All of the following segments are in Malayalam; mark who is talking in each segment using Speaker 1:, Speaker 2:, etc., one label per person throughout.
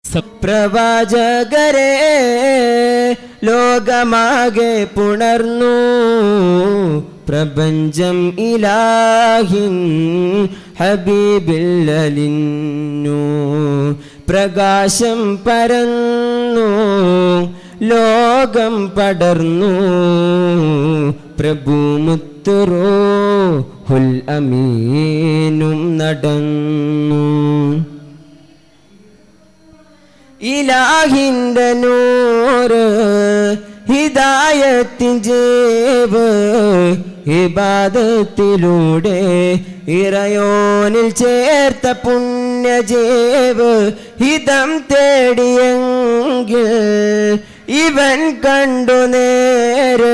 Speaker 1: പ്രവാചകരെ ലോകമാകെ പുണർന്നു പ്രപഞ്ചം ഇലാഹിൻ ഹബീബില്ലലിന്നു പ്രകാശം പരന്നു ലോകം പടർന്നു പ്രഭുമുത്തുറോ ഹുൽ അമീനും നടന്നു ഇലാഹിന്റെ നൂറ് ഹിദായത്തിൻ ജീവ് ഇബാദത്തിലൂടെ ഇറയോനിൽ ചേർത്ത പുണ്യജീവ് ഹിതം തേടിയെങ്കിൽ ഇവൻ കണ്ടു നേര്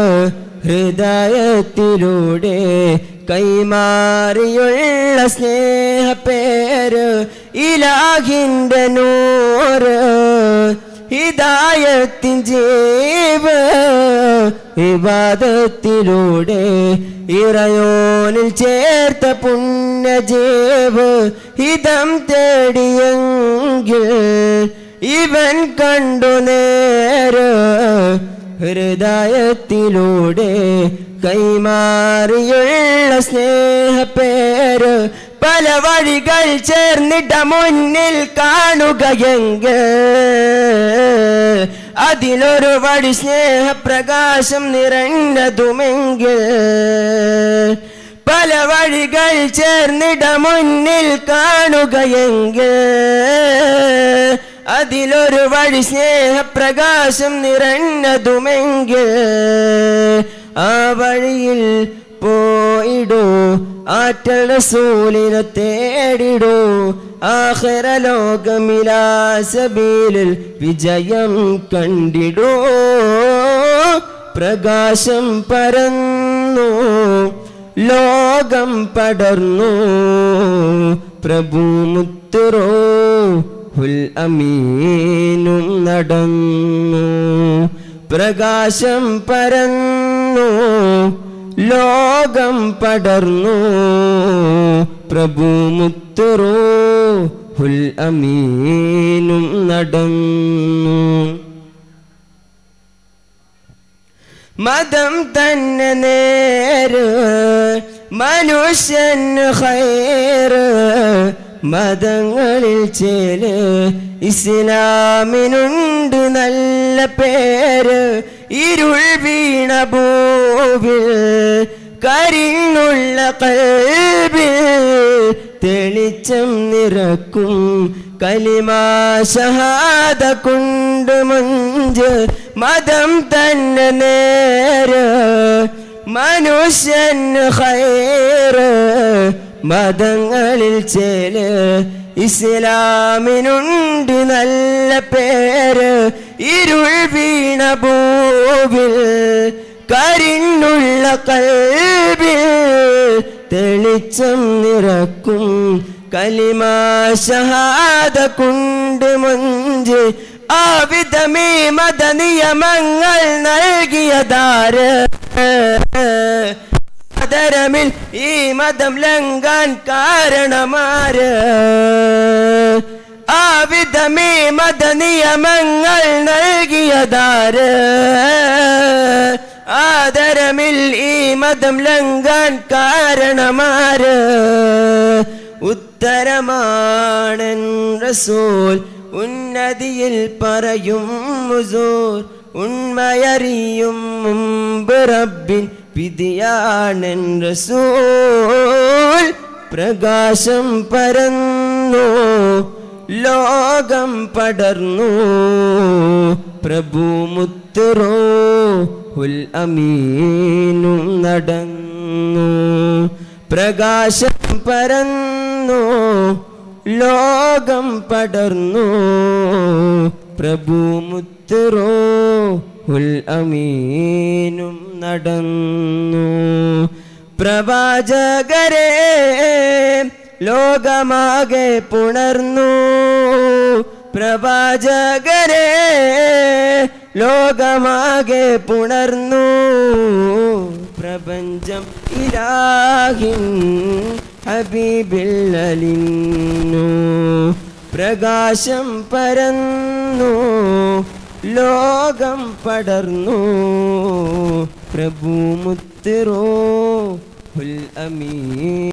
Speaker 1: ഹൃദയത്തിലൂടെ കൈമാറിയുള്ള സ്നേഹപ്പേര് ഇലാഹിന്റെ നൂറ് ഹിദായത്തിൻ ജീവ് വിവാദത്തിലൂടെ ഇറയോനിൽ ചേർത്ത പുണ്യജീവ് ഹിതം തേടിയെങ്കിൽ ഇവൻ കണ്ടു നേര് ഹൃദയത്തിലൂടെ കൈമാറിയുള്ള സ്നേഹപ്പേര് പല വഴികൾ ചേർന്നിട്ട മുന്നിൽ കാണുകയെങ്കിൽ അതിലൊരു വഴി സ്നേഹപ്രകാശം നിറഞ്ഞതുമെങ്കിൽ പല വഴികൾ ചേർന്നിട മുന്നിൽ കാണുകയെങ്കിൽ അതിലൊരു വഴി സ്നേഹപ്രകാശം നിറഞ്ഞതുമെങ്കിൽ ആ വഴിയിൽ പോയിടൂ ആറ്റൽ റസൂലിനെ തേടിടൂ ആഖിറ ലോകമിലാസബീലിൽ വിജയം കണ്ടിടൂ പ്രകാശം പരന്നു ലോകം പടർന്നു പ്രഭു മുത്തുറോ ഹുൽ അമീനും നടന്നു പ്രകാശം പരന്നു ലോകം പടർന്നു പ്രഭു മുത്തുറോ ഹുൽ അമീനും നടന്നു മതം തന്നെ നേര് മനുഷ്യൻ ഹൈറ് മതങ്ങളിൽ ചേല് ഇസ്ലാമിനുണ്ട് നല്ല പേര് ഇരുൾ വീണ ഭൂവിൽ കരിഞ്ഞുള്ള കൽബിൽ തെളിച്ചം നിറക്കും കലിമാ ഷഹാദ കൊണ്ട് മുഞ്ച് മതം തന്നെ നേര് മനുഷ്യൻ ഹൈറ് മതങ്ങളിൽ ചേല് ഇസ്ലാമിനുണ്ട് നല്ല പേര് ഇരുൾ വീണ ഭൂവിൽ കരിഞ്ഞുള്ള കൽബിൽ തെളിച്ചം നിറക്കും കലിമാ ഷഹാദ കൊണ്ട് മുഞ്ച് ആ വിധമേ മതനിയമങ്ങൾ നൽകിയതാര് ആദരമിൽ ഈ മതം ലംഘാൻ കാരണമാര് ആ വിധമേ മതനിയമങ്ങൾ നൽകിയതാര് ആദരമിൽ ഈ മതം ലംഘാൻ കാരണമാര് ഉത്തരമാണൻ റസൂൽ ഉന്നതിയിൽ പറയും മുസൂർ ഉണ്മയറിയും മുമ്പ് റബ്ബിൻ വിധിയാണൻ റസൂൽ പ്രകാശം പരന്നു ലോകം പടർന്നു പ്രഭു മുത്തുറോ ഹുൽ അമീനും നടന്നു പ്രകാശം പരന്നു ലോകം പടർന്നു പ്രഭു മുത്തുറോ ഹുൽ അമീനും നടന്നു പ്രവാചകരെ ലോകമാകെ പുണർന്നു പ്രവാചകരെ ലോകമാകെ പുണർന്നു പ്രപഞ്ചം ഇലാഹിൻ ഹബീബില്ലലിന്നു പ്രകാശം പരന്നു ലോകം പടർന്നു പ്രഭു മുത്തിറോ അമീ